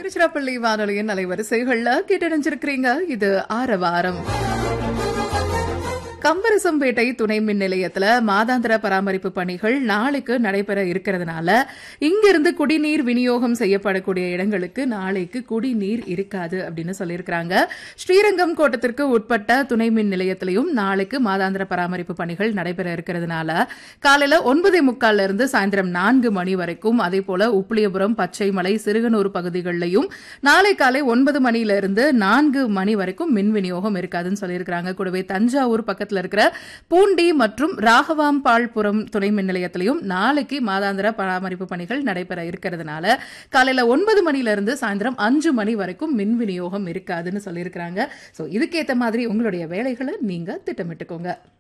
திருச்சிராப்பள்ளி வானொலியின் அலைவரிசைகள்ல கேட்டடைஞ்சிருக்கிறீங்க இது ஆரவாரம் கம்பரசம்பேட்டை துணை மின் நிலையத்துல மாதாந்திர பராமரிப்பு பணிகள் நாளைக்கு நடைபெற இருக்கிறதுனால இங்கிருந்து குடிநீர் விநியோகம் செய்யப்படக்கூடிய இடங்களுக்கு நாளைக்கு குடிநீர் இருக்காது அப்படின்னு சொல்லியிருக்கிறாங்க ஸ்ரீரங்கம் கோட்டத்திற்கு உட்பட்ட துணை மின் நிலையத்திலையும் நாளைக்கு மாதாந்திர பராமரிப்பு பணிகள் நடைபெற இருக்கிறதுனால காலையில ஒன்பதே முக்கால்ல இருந்து சாயந்தரம் நான்கு மணி வரைக்கும் அதே போல உப்பிலியபுரம் பச்சைமலை சிறுகனூர் பகுதிகளிலையும் நாளை காலை ஒன்பது மணியில இருந்து நான்கு மணி வரைக்கும் மின் விநியோகம் இருக்காதுன்னு சொல்லியிருக்கிறாங்க கூடவே தஞ்சாவூர் பக்கத்துல இருக்கிற பூண்டி மற்றும் ராகவாம்பாள்புரம் துணை மின் நிலையத்திலையும் நாளைக்கு மாதாந்திர பராமரிப்பு பணிகள் நடைபெற இருக்கிறதுனால காலையில ஒன்பது மணில இருந்து சாயந்தரம் அஞ்சு மணி வரைக்கும் மின் விநியோகம் இருக்காதுன்னு சொல்லியிருக்கிறாங்க சோ இதுக்கேத்த மாதிரி உங்களுடைய வேலைகளை நீங்க திட்டமிட்டுக்கோங்க